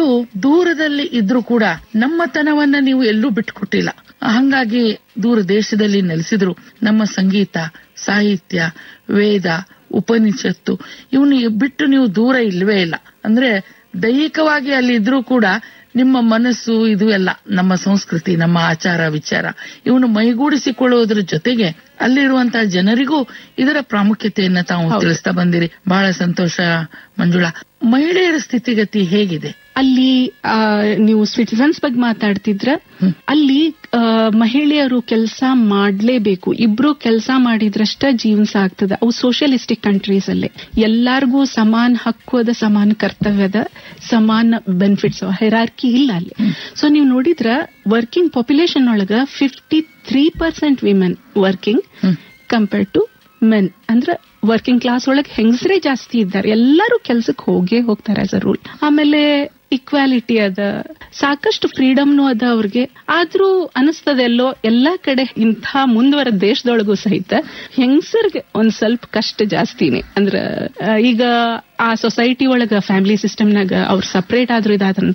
ದೂರದಲ್ಲಿ ಇದ್ರೂ ಕೂಡ ನಮ್ಮತನವನ್ನ ನೀವು ಎಲ್ಲೂ ಬಿಟ್ಕೊಟ್ಟಿಲ್ಲ ಹಂಗಾಗಿ ದೂರ ದೇಶದಲ್ಲಿ ನೆಲೆಸಿದ್ರು ನಮ್ಮ ಸಂಗೀತ ಸಾಹಿತ್ಯ ವೇದ ಉಪನಿಷತ್ತು ಇವನು ಬಿಟ್ಟು ನೀವು ದೂರ ಇಲ್ವೇ ಇಲ್ಲ ಅಂದ್ರೆ ದೈಹಿಕವಾಗಿ ಅಲ್ಲಿ ಇದ್ರೂ ಕೂಡ ನಿಮ್ಮ ಮನಸ್ಸು ಇದು ಎಲ್ಲ ನಮ್ಮ ಸಂಸ್ಕೃತಿ ನಮ್ಮ ಆಚಾರ ವಿಚಾರ ಇವನು ಮೈಗೂಡಿಸಿಕೊಳ್ಳುವುದರ ಜೊತೆಗೆ ಅಲ್ಲಿರುವಂತಹ ಜನರಿಗೂ ಇದರ ಪ್ರಾಮುಖ್ಯತೆಯನ್ನ ತಾವು ತಿಳಿಸ್ತಾ ಬಂದಿರಿ ಬಹಳ ಸಂತೋಷ ಮಂಜುಳಾ ಮಹಿಳೆಯರ ಸ್ಥಿತಿಗತಿ ಹೇಗಿದೆ ಅಲ್ಲಿ ಆ, ನೀವು ಸಿಟಿಸನ್ಸ್ ಬಗ್ಗೆ ಮಾತಾಡ್ತಿದ್ರ ಅಲ್ಲಿ ಆ, ಮಹಿಳೆಯರು ಕೆಲಸ ಮಾಡ್ಲೇಬೇಕು ಇಬ್ರು ಕೆಲಸ ಮಾಡಿದ್ರಷ್ಟ ಜೀವನ ಸಾಗ್ತದ ಅವು ಸೋಷಿಯಲಿಸ್ಟಿಕ್ ಕಂಟ್ರೀಸ್ ಅಲ್ಲಿ ಎಲ್ಲಾರ್ಗೂ ಸಮಾನ ಹಕ್ಕು ಅದ ಸಮಾನ ಕರ್ತವ್ಯದ ಸಮಾನ ಬೆನಿಫಿಟ್ಸ್ ಹೆರಾರ್ಕಿ ಇಲ್ಲ ಅಲ್ಲಿ ಸೊ ನೀವು ನೋಡಿದ್ರ ವರ್ಕಿಂಗ್ ಪಾಪ್ಯುಲೇಷನ್ ಒಳಗ fifty three percent women working compared to men ಅಂದ್ರ ವರ್ಕಿಂಗ್ ಕ್ಲಾಸ್ ಒಳಗೆ ಹೆಂಗಸರೇ ಜಾಸ್ತಿ ಇದ್ದಾರೆ ಎಲ್ಲರೂ ಕೆಲ್ಸಕ್ಕೆ ಹೋಗೇ ಹೋಗ್ತಾರೆ ಆಸ್ ಅ ರೂಲ್ ಆಮೇಲೆ ಇಕ್ವಾಲಿಟಿ ಅದ ಸಾಕಷ್ಟು ಫ್ರೀಡಮ್ನು ಅದ ಅವ್ರಿಗೆ ಆದ್ರೂ ಅನಿಸ್ತದೆ ಎಲ್ಲೋ ಎಲ್ಲಾ ಕಡೆ ಇಂಥ ಮುಂದುವರೆದ ದೇಶದೊಳಗೂ ಸಹಿತ ಹೆಂಗಸರ್ಗೆ ಒಂದ್ ಸ್ವಲ್ಪ ಕಷ್ಟ ಜಾಸ್ತಿನೇ ಅಂದ್ರ ಆ, ಈಗ ಆ ಸೊಸೈಟಿ ಒಳಗ ಫ್ಯಾಮಿಲಿ ಸಿಸ್ಟಮ್ನಾಗ ಅವ್ರು ಸಪರೇಟ್ ಆದ್ರೂ ಇದಾದ್ರ